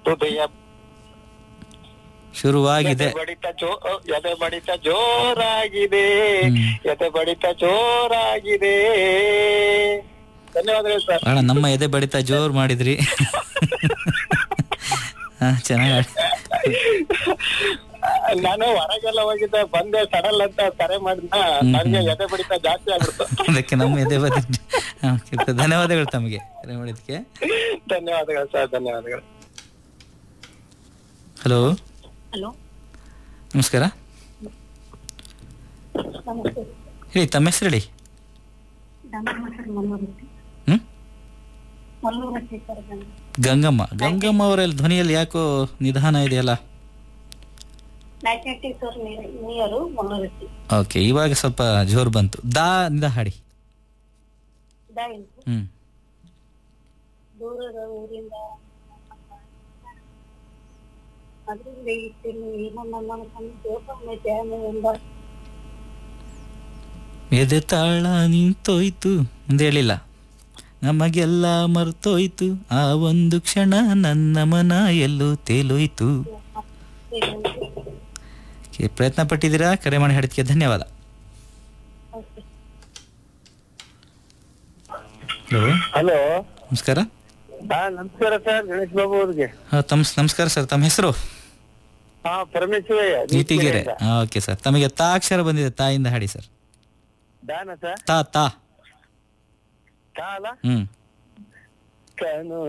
ಹೃದಯ ಶುರುವಾಗಿದೆ ಎದೆ ಬಡಿತ ಜೋ ಎದೆ ಬಡಿತ ಜೋರಾಗಿದೆ ಹ್ಮ್. ಎದೆ ಬಡಿತ ಜೋರಾಗಿದೆ ಧನ್ಯವಾದಗಳು ಸರ್ ಬಹಳ ನಮ್ಮ ಎದೆ ಬಡಿತ ಜೋರ್ ಮಾಡಿದ್ರಿ ಹಾ ಚೆನ್ನಾಗಿ ನಾನು ಹೊರಗೆಲ್ಲ ಹೋಗಿದ್ದೆ ಬಂದೆ ಸಡಲ್ ಅಂತ ಕರೆ ಮಾಡಿದ ನನಗೆ ಎದೆ ಬಡಿತ ಜಾಸ್ತಿ ಆಗ್ಬಿಡ್ತು ಅದಕ್ಕೆ ನಮ್ಮ ಎದೆ ಬದಿ ಹಾ, ಓಕೆ. ಧನ್ಯವಾದಗಳು ತಮಗೆ ಕರೆ ಮಾಡಿದ್ಕೆ ಧನ್ಯವಾದಗಳು ಸರ್ ಧನ್ಯವಾದಗಳು ಹಲೋ ಹಲೋ ನಮಸ್ಕಾರ ನಮಸ್ತೆ ಹೇಳಿ ತಮ್ಮ ಹೆಸರು ಹೇಳಿ ಗಂಗಮ್ಮ ಸರ್ ಮಲ್ಲೂರಟ್ಟಿ ಹ್ಮ್ ಮಲ್ಲೂರಟ್ಟಿ ಸರ್ ಗಂಗ ಗಂಗಮ್ಮ ಗಂಗಮ್ಮ ಅವರಲ್ಲಿ ಧ್ವನಿಯಲ್ಲಿ ಯಾಕೋ ನಿಧಾನ ಇದೆಯಲ್ಲ ನೈಟ್ ಸರ್ ನಿಯರು ಮಲ್ಲೂರಟ್ಟಿ ಓಕೆ ಇವಾಗ ಸ್ವಲ್ಪ ಜೋರ್ ಬಂತು ದಾ ನಿಂದ ಹಾಡಿ ಇದಾಗಿತ್ತು ಹ್ಮ್ ದೂರದ ಊರಿಂದ ಅದರಿಂದ ಇಟ್ಟಿನಿ ನಮ್ಮ ನಮ್ಮ ತಮ್ಮ ಜೋಪಾನ ಧ್ಯಾನ ಎಂಬ ಎದೆ ತಾಳ ನಿಂತೋಯ್ತು ಅಂತ ಹೇಳಿಲ್ಲ ನಮಗೆಲ್ಲ ಮರ್ತೋಯ್ತು ಆ ಒಂದು ಕ್ಷಣ ನನ್ನ ಮನ ಎಲ್ಲೂ ತೇಲೋಯ್ತು Okay, ಪ್ರಯತ್ನ ಪಟ್ಟಿದ್ದೀರಾ ಕರೆ ಮಾಡಿ ಹಾಡಿದ್ಕೆ ಧನ್ಯವಾದ ಹಲೋ ಹಲೋ ನಮಸ್ಕಾರ ಹಾ ನಮಸ್ಕಾರ ಸರ್ ಗಣೇಶ್ ಬಾಬು ಅವ್ರಿಗೆ ಹಾ, ತಮ್ ನಮಸ್ಕಾರ ಸರ್ ತಮ್ಮ ಹೆಸರು ಹಾ ಪರಮೇಶ್ವರಯ್ಯ ನೀತಿಗೆರೆ ಓಕೆ ಸರ್ ತಮಗೆ ತಾ ಅಕ್ಷರ ಬಂದಿದೆ ತಾಯಿಂದ ಹಾಡಿ ಸರ್ ದಾನ ಸರ್ ತಾ ತಾ ಕಾಲ ಹ್ಮ್ ಕನು